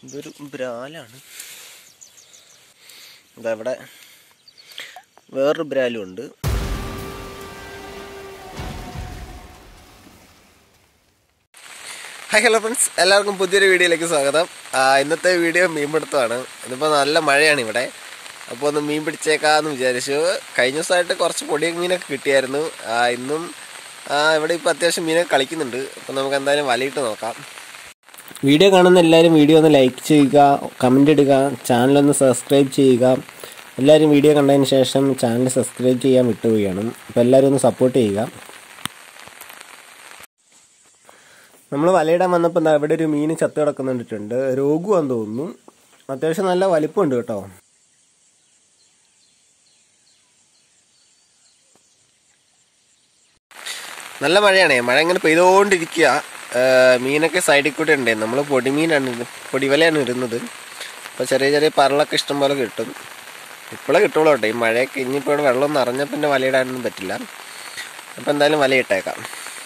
ഇതൊരു ബ്രാലാണ് ഇതാ ഇവിടെ വേറൊരു ബ്രാലും ഉണ്ട് ഹായ് ഹലോ ഫ്രണ്ട്സ് എല്ലാവർക്കും പുതിയൊരു വീഡിയോയിലേക്ക് സ്വാഗതം ആ, ഇന്നത്തെ വീഡിയോ മീൻപിടുത്തമാണ് ഇന്നിപ്പോൾ നല്ല മഴയാണ് ഇവിടെ അപ്പോൾ ഒന്ന് മീൻ പിടിച്ചേക്കാന്ന് വിചാരിച്ചു കഴിഞ്ഞ ദിവസമായിട്ട് കുറച്ച് പൊടി മീനൊക്കെ കിട്ടിയായിരുന്നു ആ, ഇന്നും ആ, ഇവിടെ ഇപ്പോൾ അത്യാവശ്യം മീനൊക്കെ കളിക്കുന്നുണ്ട് അപ്പോൾ നമുക്ക് എന്തായാലും വലയിട്ട് നോക്കാം വീഡിയോ കാണുന്ന എല്ലാവരും വീഡിയോ ഒന്ന് ലൈക്ക് ചെയ്യുക കമൻ്റ് ഇടുക ചാനലൊന്ന് സബ്സ്ക്രൈബ് ചെയ്യുക എല്ലാവരും വീഡിയോ കണ്ടതിന് ശേഷം ചാനൽ സബ്സ്ക്രൈബ് ചെയ്യാൻ വിട്ടുപോവുകയാണ് അപ്പോൾ എല്ലാവരും ഒന്ന് സപ്പോർട്ട് ചെയ്യുക നമ്മൾ വലയിടാൻ വന്നപ്പോൾ എന്താ ഇവിടെ ഒരു മീൻ ചത്ത് കിടക്കുന്നുണ്ടിട്ടുണ്ട് രോഗുവാന്ന് തോന്നുന്നു അത്യാവശ്യം നല്ല വലിപ്പമുണ്ട് കേട്ടോ നല്ല മഴയാണേ മഴ ഇങ്ങനെ പെയ്തുകൊണ്ടിരിക്കുക മീനൊക്കെ സൈഡിൽ കൂടെ ഉണ്ടേ നമ്മൾ പൊടിമീനാണ് ഇത് പൊടിവലയാണ് ഇടുന്നത് അപ്പോൾ ചെറിയ ചെറിയ പറളൊക്കെ ഇഷ്ടം പോലെ കിട്ടും ഇപ്പോഴേ കിട്ടുള്ളൂ കേട്ടോ ഈ മഴയൊക്കെ ഇനിയിപ്പോൾ ഇവിടെ വെള്ളം നിറഞ്ഞ പിന്നെ വലയിടാനൊന്നും പറ്റില്ല അപ്പോൾ എന്തായാലും വലയിട്ടേക്കാം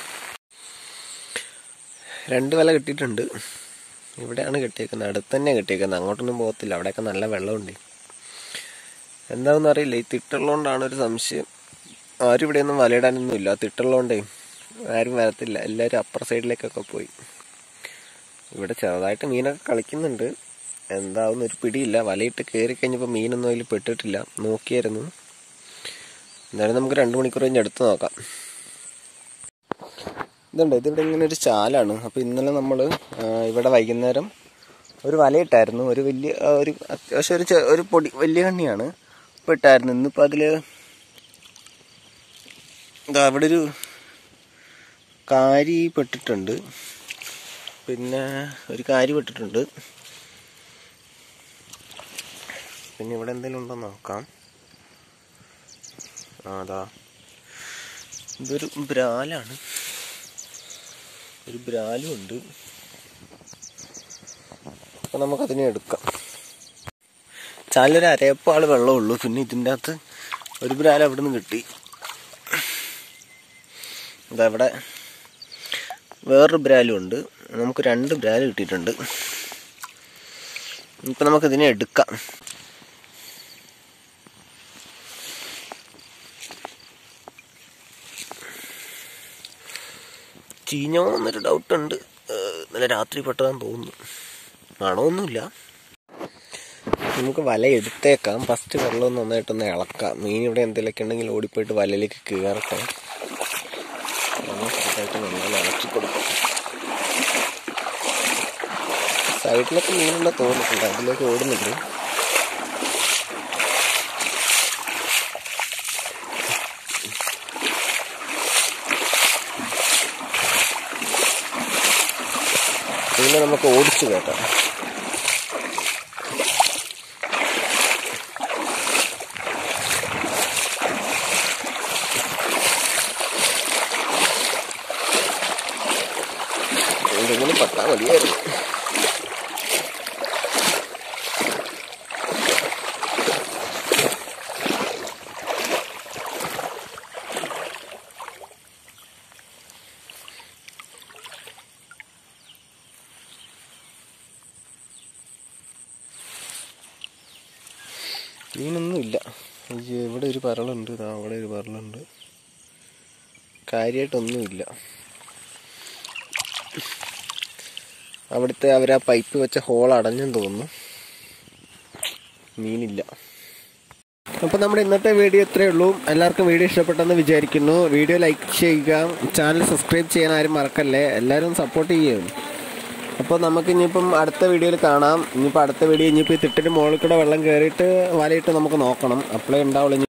രണ്ട് വല കിട്ടിയിട്ടുണ്ട് ഇവിടെയാണ് കിട്ടിയേക്കുന്നത് അടുത്ത് തന്നെ കിട്ടിയേക്കുന്നത് അങ്ങോട്ടൊന്നും പോകത്തില്ല അവിടെയൊക്കെ നല്ല വെള്ളമുണ്ട് എന്താണെന്ന് അറിയില്ല ഈ തിട്ടുള്ളതുകൊണ്ടാണ് ഒരു സംശയം ആരും ഇവിടെയൊന്നും വലയിടാനൊന്നും ഇല്ല തിട്ടുള്ളതുകൊണ്ടേ ആരും വരത്തില്ല എല്ലാവരും അപ്പുറ സൈഡിലേക്കൊക്കെ പോയി ഇവിടെ ചെറുതായിട്ട് മീനൊക്കെ കളിക്കുന്നുണ്ട് എന്താവുന്ന ഒരു പിടിയില്ല വലയിട്ട് കയറി കഴിഞ്ഞപ്പോൾ മീനൊന്നും അതിൽ പെട്ടിട്ടില്ല നോക്കിയായിരുന്നു എന്തായാലും നമുക്ക് രണ്ട് മണിക്കൂർ കഴിഞ്ഞ് എടുത്ത് നോക്കാം ഇതുണ്ട് ഇതിവിടെ ഇങ്ങനെ ഒരു ചാലാണ് അപ്പോൾ ഇന്നലെ നമ്മൾ ഇവിടെ വൈകുന്നേരം ഒരു വലയിട്ടായിരുന്നു ഒരു വലിയ ആ, ഒരു അത്യാവശ്യം ഒരു ചെ- ഒരു പൊടി വലിയ കണ്ണിയാണ് ഇപ്പോൾ ഇട്ടായിരുന്നു ഇന്നിപ്പോൾ അതിൽ ഇതാ അവിടെ ഒരു കാരി പെട്ടിട്ടുണ്ട് പിന്നെ ഒരു കാരി പെട്ടിട്ടുണ്ട് പിന്നെ ഇവിടെ എന്തെങ്കിലും ഉണ്ടോ നോക്കാം ആ അതാ ഇതൊരു ബ്രാലാണ് ഒരു ബ്രാലും ഉണ്ട് അപ്പൊ നമുക്കതിനെ എടുക്കാം ചാലൊരു അരയപ്പാള് വെള്ളമുള്ളൂ പിന്നെ ഇതിൻ്റെ അകത്ത് ഒരു ബ്രാൽ അവിടെ നിന്ന് കിട്ടി ഇതാ ഇവിടെ വേറൊരു ബ്രാലും ഉണ്ട് നമുക്ക് രണ്ട് ബ്രാല് കിട്ടിയിട്ടുണ്ട് ഇപ്പം നമുക്കിതിനെ എടുക്കാം ചീഞ്ഞോ എന്നൊരു ഡൗട്ടുണ്ട് ഇന്നലെ രാത്രി പെട്ടതാന്ന് തോന്നുന്നു മണമൊന്നുമില്ല നമുക്ക് വല എടുത്തേക്കാം ഫസ്റ്റ് വെള്ളം നന്നായിട്ടൊന്ന് ഇളക്കാം മീൻ ഇവിടെ എന്തെങ്കിലുമൊക്കെ ഉണ്ടെങ്കിൽ ഓടിപ്പോയിട്ട് വലയിലേക്ക് കയറട്ടെ നമ്മൾ ചെറുതായിട്ട് നന്നായി ഇളക്കി കൊടുക്കും സൈഡിലൊക്കെ മീനുള്ള തോന്നിട്ടുണ്ട് അതിലേക്ക് ഓടുന്നുണ്ട് പിന്നെ നമുക്ക് ഓടിച്ചു കേട്ടാം എന്തെങ്കിലും പട്ടാ മതിയായിരുന്നു മീനൊന്നുമില്ല അയ്യോ ഇവിടെ ഒരു പരളുണ്ട് ഇതാ അവിടെ ഒരു പരളുണ്ട് കാര്യമായിട്ടൊന്നുമില്ല അവിടുത്തെ അവർ ആ പൈപ്പ് വെച്ച ഹോൾ അടഞ്ഞെന്ന് തോന്നുന്നു മീനില്ല അപ്പോൾ നമ്മുടെ ഇന്നത്തെ വീഡിയോ ഇത്രയേ ഉള്ളൂ എല്ലാവർക്കും വീഡിയോ ഇഷ്ടപ്പെട്ടെന്ന് വിചാരിക്കുന്നു വീഡിയോ ലൈക്ക് ചെയ്യുക ചാനൽ സബ്സ്ക്രൈബ് ചെയ്യാൻ ആരും മറക്കല്ലേ എല്ലാവരും സപ്പോർട്ട് ചെയ്യും അപ്പോൾ നമുക്ക് ഇനിയിപ്പം അടുത്ത വീഡിയോയിൽ കാണാം ഇനിയിപ്പോൾ അടുത്ത വീഡിയോ ഇനിയിപ്പോൾ ഈ തിട്ടിന് മുകളിൽ കൂടെ വെള്ളം കയറിയിട്ട് വലയിട്ട് നമുക്ക് നോക്കണം അപ്പോഴേ ഉണ്ടാവുള്ളൂ ഇനി